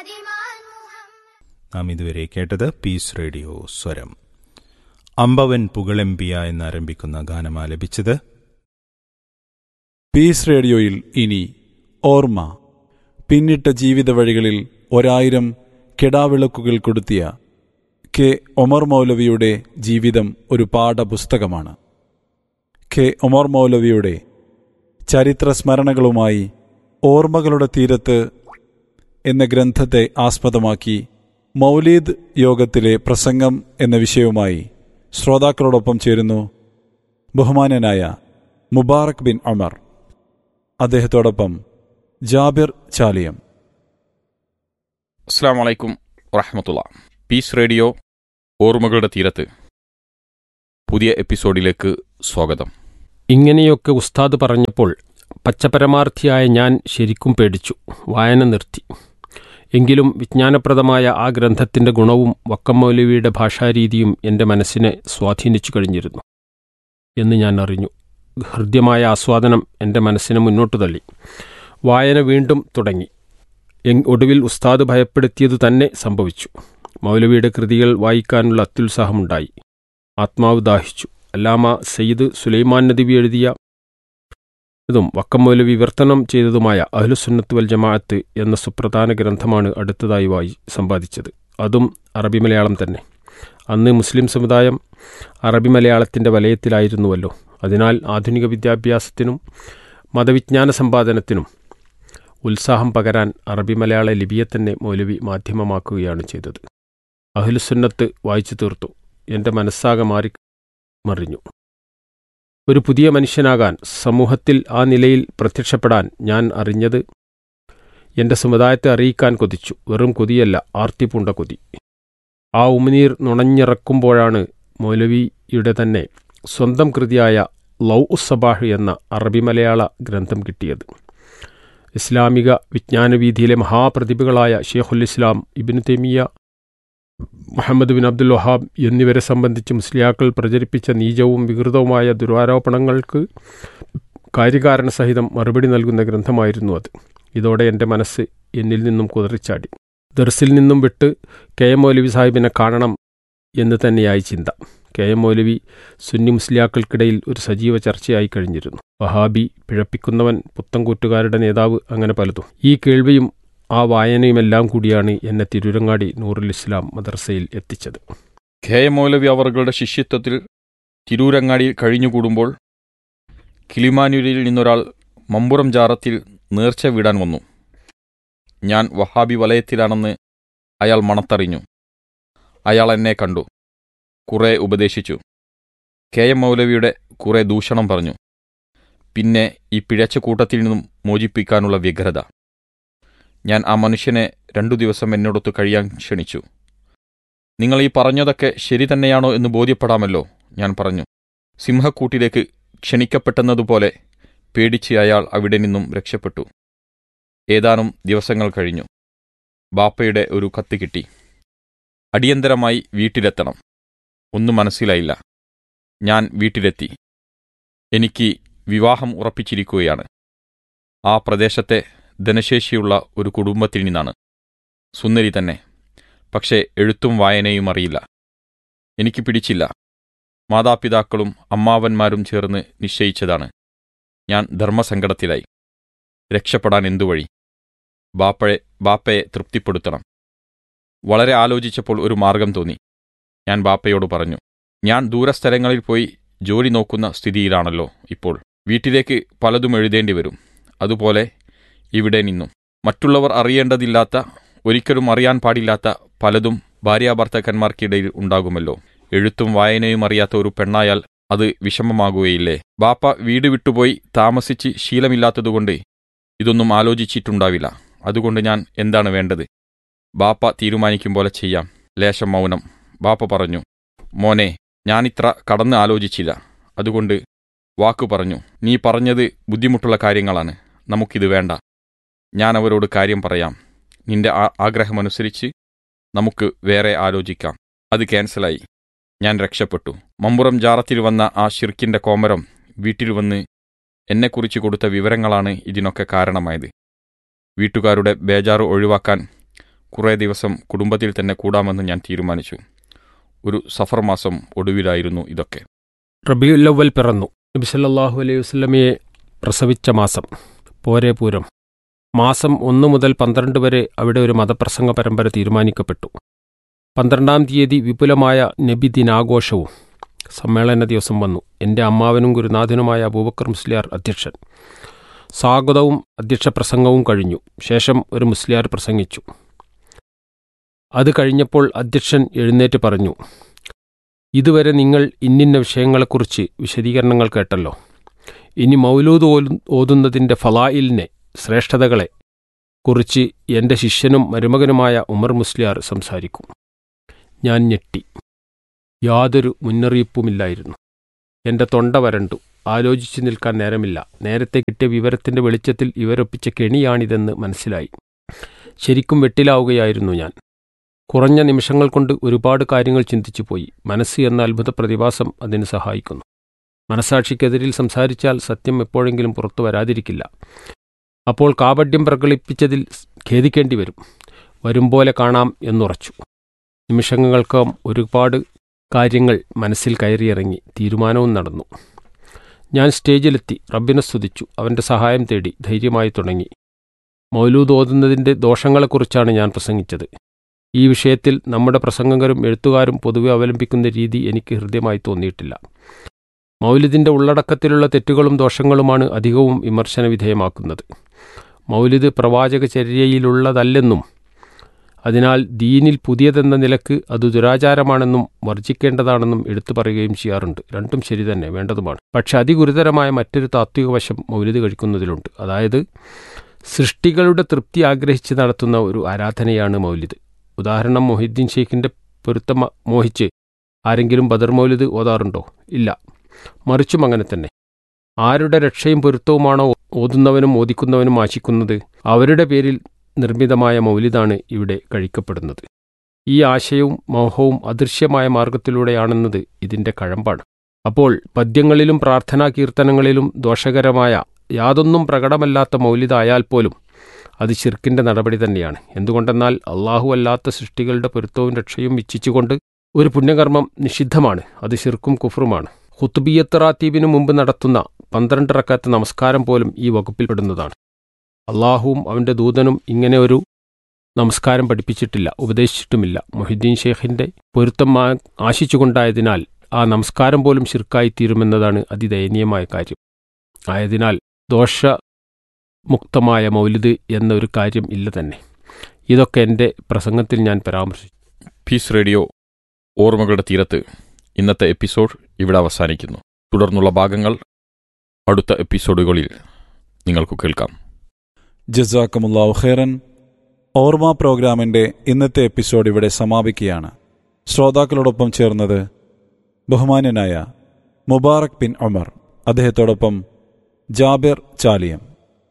നാം ഇതുവരെ കേട്ടത് പീസ് റേഡിയോ സ്വരം അമ്പവൻ പുകളെമ്പിയ എന്നാരംഭിക്കുന്ന ഗാനം ആലപിച്ചത് പീസ് റേഡിയോയിൽ ഇനി ഓർമ്മ പിന്നിട്ട ജീവിത വഴികളിൽ ഒരായിരം കെടാവിളക്കുകൾ കൊടുത്തിയ കെ ഒമർ മൗലവിയുടെ ജീവിതം ഒരു പാഠപുസ്തകമാണ് കെ ഒമർ മൗലവിയുടെ ചരിത്ര സ്മരണകളുമായി ഓർമ്മകളുടെ തീരത്ത് എന്ന ഗ്രന്ഥത്തെ ആസ്പദമാക്കി മൗലീദ് യോഗത്തിലെ പ്രസംഗം എന്ന വിഷയവുമായി ശ്രോതാക്കളോടൊപ്പം ചേരുന്നു ബഹുമാനനായ മുബാറക് ബിൻ അമർ അദ്ദേഹത്തോടൊപ്പം ജാബിർ ചാലിയം അസ്സാം വലൈക്കും വറഹമത്തുള്ള പീസ് റേഡിയോ ഓർമ്മകളുടെ തീരത്ത് പുതിയ എപ്പിസോഡിലേക്ക് സ്വാഗതം ഇങ്ങനെയൊക്കെ ഉസ്താദ് പറഞ്ഞപ്പോൾ പച്ചപരമാർത്ഥിയായ ഞാൻ ശരിക്കും പേടിച്ചു വായന നിർത്തി എങ്കിലും വിജ്ഞാനപ്രദമായ ആ ഗ്രന്ഥത്തിന്റെ ഗുണവും വക്കം മൗലവിയുടെ ഭാഷാരീതിയും എൻ്റെ മനസ്സിനെ സ്വാധീനിച്ചു കഴിഞ്ഞിരുന്നു എന്ന് ഞാൻ അറിഞ്ഞു ഹൃദ്യമായ ആസ്വാദനം എൻ്റെ മനസ്സിനെ മുന്നോട്ട് തള്ളി വായന വീണ്ടും തുടങ്ങി എങ് ഒടുവിൽ ഉസ്താദ് ഭയപ്പെടുത്തിയതു തന്നെ സംഭവിച്ചു മൗലവിയുടെ കൃതികൾ വായിക്കാനുള്ള അത്യുത്സാഹമുണ്ടായി ആത്മാവ് ദാഹിച്ചു അല്ലാമ സയ്യിദ് സുലൈമാൻ നദിവി എഴുതിയ ഇതും വക്കം മൗലവി വിവർത്തനം ചെയ്തതുമായ അഹ്ലുസുന്നത്ത് വൽ ജമാഅത്ത് എന്ന സുപ്രധാന ഗ്രന്ഥമാണ് അടുത്തതായി വായി സമ്പാദിച്ചത് അതും അറബി മലയാളം തന്നെ അന്ന് മുസ്ലിം സമുദായം അറബി മലയാളത്തിൻ്റെ വലയത്തിലായിരുന്നുവല്ലോ അതിനാൽ ആധുനിക വിദ്യാഭ്യാസത്തിനും മതവിജ്ഞാന സമ്പാദനത്തിനും ഉത്സാഹം പകരാൻ അറബി മലയാള ലിപിയെ തന്നെ മൗലവി മാധ്യമമാക്കുകയാണ് ചെയ്തത് അഹ്ലുസുന്നത്ത് വായിച്ചു തീർത്തു എൻ്റെ മനസ്സാകെ മാറി മറിഞ്ഞു ഒരു പുതിയ മനുഷ്യനാകാൻ സമൂഹത്തിൽ ആ നിലയിൽ പ്രത്യക്ഷപ്പെടാൻ ഞാൻ അറിഞ്ഞത് എൻ്റെ സമുദായത്തെ അറിയിക്കാൻ കൊതിച്ചു വെറും കൊതിയല്ല ആർത്തിപൂണ്ട കൊതി ആ ഉമിനീർ നുണഞ്ഞിറക്കുമ്പോഴാണ് മൗലവിയുടെ തന്നെ സ്വന്തം കൃതിയായ ലൗ ഉസ്സബാഹ് എന്ന അറബി മലയാള ഗ്രന്ഥം കിട്ടിയത് ഇസ്ലാമിക വിജ്ഞാനവീതിയിലെ മഹാപ്രതിഭകളായ ഷെയ്ഖുൽ ഇസ്ലാം Ibn Taymiyya Muhammad bin Abdul Wahhab എന്നിവരെ സംബന്ധിച്ച് മുസ്ലിയാക്കൾ പ്രചരിപ്പിച്ച നീചവും വികൃതവുമായ ദുരാരോപണങ്ങൾക്ക് കാര്യകാരണ സഹിതം മറുപടി നൽകുന്ന ഗ്രന്ഥമായിരുന്നു അത് ഇതോടെ എൻ്റെ മനസ്സ് എന്നിൽ നിന്നും കുതിറിച്ചാടി ദർസിൽ നിന്നും വിട്ട് കെ എം മൗലവി സാഹിബിനെ കാണണം എന്ന് തന്നെയായി ചിന്ത കെ എം മൗലവി സുന്നി മുസ്ലിയാക്കൾക്കിടയിൽ ഒരു സജീവ ചർച്ചയായി കഴിഞ്ഞിരുന്നു വഹാബി പിഴപ്പിക്കുന്നവൻ പുത്തൻകൂറ്റുകാരുടെ നേതാവ് അങ്ങനെ പലതും ഈ കേൾവിയും ആ വായനയുമെല്ലാം കൂടിയാണ് എന്നെ തിരുരങ്ങാടി നൂറുൽ ഇസ്ലാം മദ്രസയിൽ എത്തിച്ചത് കെ എം മൗലവി അവറുകളുടെ ശിഷ്യത്വത്തിൽ തിരൂരങ്ങാടിയിൽ കഴിഞ്ഞുകൂടുമ്പോൾ കിളിമാനൂരിൽ നിന്നൊരാൾ മമ്പുറം ജാറത്തിൽ നേർച്ച വിടാൻ വന്നു ഞാൻ വഹാബി വലയത്തിലാണെന്ന് അയാൾ മണത്തറിഞ്ഞു അയാൾ എന്നെ കണ്ടു കുറെ ഉപദേശിച്ചു കെ എം മൗലവിയുടെ കുറെ ദൂഷണം പറഞ്ഞു പിന്നെ ഈ പിഴച്ച കൂട്ടത്തിൽ നിന്നും മോചിപ്പിക്കാനുള്ള വ്യഗ്രത ഞാൻ ആ മനുഷ്യനെ രണ്ടു ദിവസം എന്നോടൊത്ത് കഴിയാൻ ക്ഷണിച്ചു നിങ്ങൾ ഈ പറഞ്ഞതൊക്കെ ശരി തന്നെയാണോ എന്ന് ബോധ്യപ്പെടാമല്ലോ ഞാൻ പറഞ്ഞു സിംഹക്കൂട്ടിലേക്ക് ക്ഷണിക്കപ്പെട്ടെന്നതുപോലെ പേടിച്ച് അയാൾ അവിടെ നിന്നും രക്ഷപ്പെട്ടു ഏതാനും ദിവസങ്ങൾ കഴിഞ്ഞു ബാപ്പയുടെ ഒരു കത്ത് കിട്ടി അടിയന്തരമായി വീട്ടിലെത്തണം ഒന്നും മനസ്സിലായില്ല ഞാൻ വീട്ടിലെത്തി എനിക്ക് വിവാഹം ഉറപ്പിച്ചിരിക്കുകയാണ് ആ പ്രദേശത്തെ ധനശേഷിയുള്ള ഒരു കുടുംബത്തിൽ നിന്നാണ് സുന്ദരി തന്നെ പക്ഷേ എഴുത്തും വായനയും അറിയില്ല എനിക്ക് പിടിച്ചില്ല മാതാപിതാക്കളും അമ്മാവന്മാരും ചേർന്ന് നിശ്ചയിച്ചതാണ് ഞാൻ ധർമ്മസങ്കടത്തിലായി രക്ഷപ്പെടാൻ എന്തു വഴി ബാപ്പയെ ബാപ്പയെ തൃപ്തിപ്പെടുത്തണം വളരെ ആലോചിച്ചപ്പോൾ ഒരു മാർഗം തോന്നി ഞാൻ ബാപ്പയോട് പറഞ്ഞു ഞാൻ ദൂരസ്ഥലങ്ങളിൽ പോയി ജോലി നോക്കുന്ന സ്ഥിതിയിലാണല്ലോ ഇപ്പോൾ വീട്ടിലേക്ക് പലതും എഴുതേണ്ടി വരും അതുപോലെ ഇവിടെ നിന്നും മറ്റുള്ളവർ അറിയേണ്ടതില്ലാത്ത ഒരിക്കലും അറിയാൻ പാടില്ലാത്ത പലതും ഭാര്യാഭർത്തക്കന്മാർക്കിടയിൽ ഉണ്ടാകുമല്ലോ എഴുത്തും വായനയും അറിയാത്ത ഒരു പെണ്ണായാൽ അത് വിഷമമാകുകയില്ലേ ബാപ്പ വീട് വിട്ടുപോയി താമസിച്ച് ശീലമില്ലാത്തതുകൊണ്ട് ഇതൊന്നും ആലോചിച്ചിട്ടുണ്ടാവില്ല അതുകൊണ്ട് ഞാൻ എന്താണ് വേണ്ടത് ബാപ്പ തീരുമാനിക്കും പോലെ ചെയ്യാം ലേശം മൗനം ബാപ്പ പറഞ്ഞു മോനെ ഞാനിത്ര കടന്ന് ആലോചിച്ചില്ല അതുകൊണ്ട് വാക്കു പറഞ്ഞു നീ പറഞ്ഞത് ബുദ്ധിമുട്ടുള്ള കാര്യങ്ങളാണ് നമുക്കിത് വേണ്ട ഞാൻ അവരോട് കാര്യം പറയാം നിന്റെ ആ- ആഗ്രഹമനുസരിച്ച് നമുക്ക് വേറെ ആലോചിക്കാം അത് ക്യാൻസലായി ഞാൻ രക്ഷപ്പെട്ടു മമ്പുറം ജാറത്തിൽ വന്ന ആ ഷിർക്കിന്റെ കോമരം വീട്ടിൽ വന്ന് എന്നെക്കുറിച്ച് കൊടുത്ത വിവരങ്ങളാണ് ഇതിനൊക്കെ കാരണമായത് വീട്ടുകാരുടെ ബേജാറ് ഒഴിവാക്കാൻ കുറേ ദിവസം കുടുംബത്തിൽ തന്നെ കൂടാമെന്ന് ഞാൻ തീരുമാനിച്ചു ഒരു സഫർ മാസം ഒടുവിലായിരുന്നു ഇതൊക്കെ റബിയുല്ലവൽ പിറന്നു നബി സല്ലല്ലാഹു അലൈഹി വസല്ലമയെ പ്രസവിച്ച മാസം പോരെ പൂരം മാസം ഒന്ന് മുതൽ പന്ത്രണ്ട് വരെ അവിടെ ഒരു മതപ്രസംഗ പരമ്പര തീരുമാനിക്കപ്പെട്ടു പന്ത്രണ്ടാം തീയതി വിപുലമായ നബി ദിനാഘോഷവും സമ്മേളന ദിവസം വന്നു എൻ്റെ അമ്മാവനും ഗുരുനാഥനുമായ അബൂബക്കർ മുസ്ലിയാർ അധ്യക്ഷൻ സ്വാഗതവും അധ്യക്ഷ പ്രസംഗവും കഴിഞ്ഞു ശേഷം ഒരു മുസ്ലിയാർ പ്രസംഗിച്ചു അത് കഴിഞ്ഞപ്പോൾ അധ്യക്ഷൻ എഴുന്നേറ്റ് പറഞ്ഞു ഇതുവരെ നിങ്ങൾ ഇന്നിന്ന വിഷയങ്ങളെക്കുറിച്ച് വിശദീകരണങ്ങൾ കേട്ടല്ലോ ഇനി മൗലൂദ് ഓലു- ഓതുന്നതിൻ്റെ ഫലായിലിനെ ശ്രേഷ്ഠതകളെ കുറിച്ച് എൻ്റെ ശിഷ്യനും മരുമകനുമായ ഉമർ മുസ്ലിയാർ സംസാരിക്കും ഞാൻ ഞെട്ടി യാതൊരു മുന്നറിയിപ്പുമില്ലായിരുന്നു എൻ്റെ തൊണ്ട വരണ്ടു ആലോചിച്ചു നിൽക്കാൻ നേരമില്ല നേരത്തെ കിട്ടിയ വിവരത്തിൻ്റെ വെളിച്ചത്തിൽ ഇവരൊപ്പിച്ച കെണിയാണിതെന്ന് മനസ്സിലായി ശരിക്കും വെട്ടിലാവുകയായിരുന്നു ഞാൻ കുറഞ്ഞ നിമിഷങ്ങൾ കൊണ്ട് ഒരുപാട് കാര്യങ്ങൾ ചിന്തിച്ചു പോയി മനസ്സ് എന്ന അത്ഭുത പ്രതിഭാസം അതിന് സഹായിക്കുന്നു മനസാക്ഷിക്കെതിരിൽ സംസാരിച്ചാൽ സത്യം എപ്പോഴെങ്കിലും പുറത്തു വരാതിരിക്കില്ല അപ്പോൾ കാപഡ്യം പ്രകടിപ്പിച്ചതിൽ ഖേദിക്കേണ്ടി വരും വരും പോലെ കാണാം എന്നുറച്ചു നിമിഷങ്ങൾക്കകം ഒരുപാട് കാര്യങ്ങൾ മനസ്സിൽ കയറിയിറങ്ങി തീരുമാനവും നടന്നു ഞാൻ സ്റ്റേജിലെത്തി റബ്ബിനെ സ്തുതിച്ചു അവൻ്റെ സഹായം തേടി ധൈര്യമായി തുടങ്ങി മൗലൂദ് ഓതുന്നതിൻ്റെ ദോഷങ്ങളെക്കുറിച്ചാണ് ഞാൻ പ്രസംഗിച്ചത് ഈ വിഷയത്തിൽ നമ്മുടെ പ്രസംഗകരും എഴുത്തുകാരും പൊതുവെ അവലംബിക്കുന്ന രീതി എനിക്ക് ഹൃദ്യമായി തോന്നിയിട്ടില്ല മൗലിദിൻ്റെ ഉള്ളടക്കത്തിലുള്ള തെറ്റുകളും ദോഷങ്ങളുമാണ് അധികവും വിമർശന വിധേയമാക്കുന്നത് മൗലിദ് പ്രവാചകചര്യയിലുള്ളതല്ലെന്നും അതിനാൽ ദീനിൽ പുതിയതെന്ന നിലക്ക് അത് ദുരാചാരമാണെന്നും വർജിക്കേണ്ടതാണെന്നും എടുത്തു പറയുകയും ചെയ്യാറുണ്ട് രണ്ടും ശരി തന്നെ വേണ്ടതുമാണ് പക്ഷെ അതിഗുരുതരമായ മറ്റൊരു താത്വിക വശം മൗലിദ് കഴിക്കുന്നതിലുണ്ട് അതായത് സൃഷ്ടികളുടെ തൃപ്തി ആഗ്രഹിച്ച് നടത്തുന്ന ഒരു ആരാധനയാണ് മൗലിദ് ഉദാഹരണം മൊഹിദ്ദീൻ ഷെയ്ഖിന്റെ പൊരുത്തം മോഹിച്ച് ആരെങ്കിലും ബദർ മൗലിദ് ഓതാറുണ്ടോ ഇല്ല മറിച്ചും അങ്ങനെ തന്നെ ആരുടെ രക്ഷയും പൊരുത്തവുമാണോ ഓതുന്നവനും ഓദിക്കുന്നവനും ആശിക്കുന്നത് അവരുടെ പേരിൽ നിർമ്മിതമായ മൗലിദാണ് ഇവിടെ കഴിക്കപ്പെടുന്നത് ഈ ആശയവും മോഹവും അദൃശ്യമായ മാർഗത്തിലൂടെയാണെന്നത് ഇതിന്റെ കഴമ്പാണ് അപ്പോൾ പദ്യങ്ങളിലും പ്രാർത്ഥനാ കീർത്തനങ്ങളിലും ദോഷകരമായ യാതൊന്നും പ്രകടമല്ലാത്ത മൗലിദായാൽ പോലും അത് ശിർക്കിന്റെ നടപടി തന്നെയാണ് എന്തുകൊണ്ടെന്നാൽ അള്ളാഹു അല്ലാത്ത സൃഷ്ടികളുടെ പൊരുത്തവും രക്ഷയും ഇച്ഛിച്ചുകൊണ്ട് ഒരു പുണ്യകർമ്മം നിഷിദ്ധമാണ് അത് ശിർക്കും കുഫറുമാണ് ഹുത്തുബിയത്ത് റാത്തീബിനു മുമ്പ് നടത്തുന്ന പന്ത്രണ്ട് റക്കാത്ത നമസ്കാരം പോലും ഈ വകുപ്പിൽപ്പെടുന്നതാണ് അള്ളാഹുവും അവന്റെ ദൂതനും ഇങ്ങനെ ഒരു നമസ്കാരം പഠിപ്പിച്ചിട്ടില്ല ഉപദേശിച്ചിട്ടുമില്ല മൊഹിദ്ദീൻ ഷേഖിന്റെ പൊരുത്തം ആ- ആശിച്ചുകൊണ്ടായതിനാൽ ആ നമസ്കാരം പോലും ശിർക്കായി തീരുമെന്നതാണ് അതിദയനീയമായ കാര്യം ആയതിനാൽ ദോഷമുക്തമായ മൗലിദ് എന്നൊരു കാര്യം ഇല്ല തന്നെ ഇതൊക്കെ എൻ്റെ പ്രസംഗത്തിൽ ഞാൻ പരാമർശിച്ചു പീസ് റേഡിയോ ഓർമ്മകളുടെ തീരത്ത് ഇന്നത്തെ എപ്പിസോഡ് ഇവിടെ അവസാനിക്കുന്നു തുടർന്നുള്ള ഭാഗങ്ങൾ അടുത്ത എപ്പിസോഡുകളിൽ നിങ്ങൾക്ക് കേൾക്കാം ജസാക്കമുല്ലാഹു ഖൈറൻ ഓർമ്മ പ്രോഗ്രാമിന്റെ ഇന്നത്തെ എപ്പിസോഡ് ഇവിടെ സമാപിക്കുകയാണ് ശ്രോതാക്കളോടൊപ്പം ചേർന്നത് ബഹുമാന്യനായ മുബാറക് ബിൻ ഉമർ അദ്ദേഹത്തോടൊപ്പം ജാബിർ ചാലിയം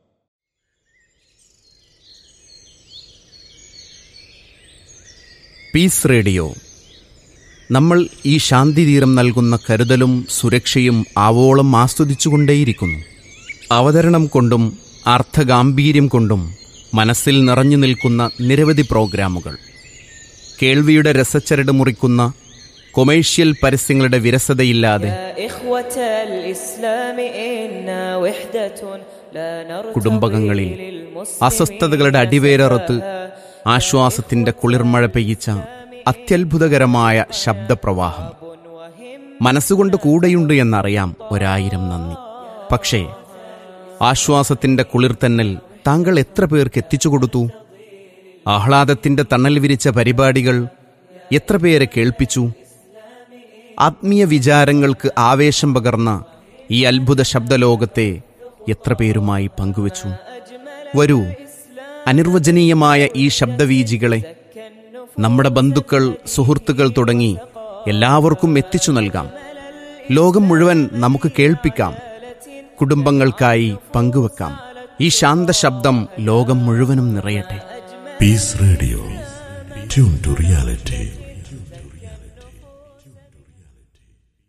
പീസ് റേഡിയോ നമ്മൾ ഈ ശാന്തിതീരം നൽകുന്ന കരുതലും സുരക്ഷയും ആവോളം ആസ്വദിച്ചുകൊണ്ടേയിരിക്കുന്നു അവതരണം കൊണ്ടും അർത്ഥഗാംഭീര്യം കൊണ്ടും മനസ്സിൽ നിറഞ്ഞു നിൽക്കുന്ന നിരവധി പ്രോഗ്രാമുകൾ കേൾവിയുടെ രസച്ചരട് മുറിക്കുന്ന കൊമേഴ്ഷ്യൽ പരസ്യങ്ങളുടെ വിരസതയില്ലാതെ يا إخوة الإسلام إنا وحدة لا نرتضي കുടുംബകങ്ങളിൽ للمسلمين അസ്വസ്ഥതകളുടെ അടിവേരറുത്ത് ആശ്വാസത്തിന്റെ കുളിർമഴ പെയ്യിച്ച അത്യത്ഭുതകരമായ ശബ്ദപ്രവാഹം മനസ്സുകൊണ്ട് കൂടെയുണ്ട് എന്നറിയാം ഒരായിരം നന്ദി പക്ഷേ ആശ്വാസത്തിന്റെ കുളിർത്തന്നൽ താങ്കൾ എത്ര പേർക്ക് എത്തിച്ചു കൊടുത്തു ആഹ്ലാദത്തിന്റെ തണൽ വിരിച്ച പരിപാടികൾ എത്ര പേരെ കേൾപ്പിച്ചു ആത്മീയ വിചാരങ്ങൾക്ക് ആവേശം പകർന്ന ഈ അത്ഭുത ശബ്ദലോകത്തെ എത്ര പേരുമായി പങ്കുവച്ചു വരൂ അനിർവചനീയമായ ഈ ശബ്ദവീജികളെ നമ്മുടെ ബന്ധുക്കൾ സുഹൃത്തുക്കൾ തുടങ്ങി എല്ലാവർക്കും എത്തിച്ചു നൽകാം ലോകം മുഴുവൻ നമുക്ക് കേൾപ്പിക്കാം കുടുംബങ്ങൾക്കായി പങ്കുവെക്കാം ഈ ശാന്ത ശബ്ദം ലോകം മുഴുവനും നിറയട്ടെ Peace Radio. Tune to reality.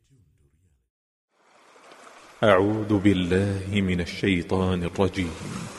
أعوذ بالله من الشيطان الرجيم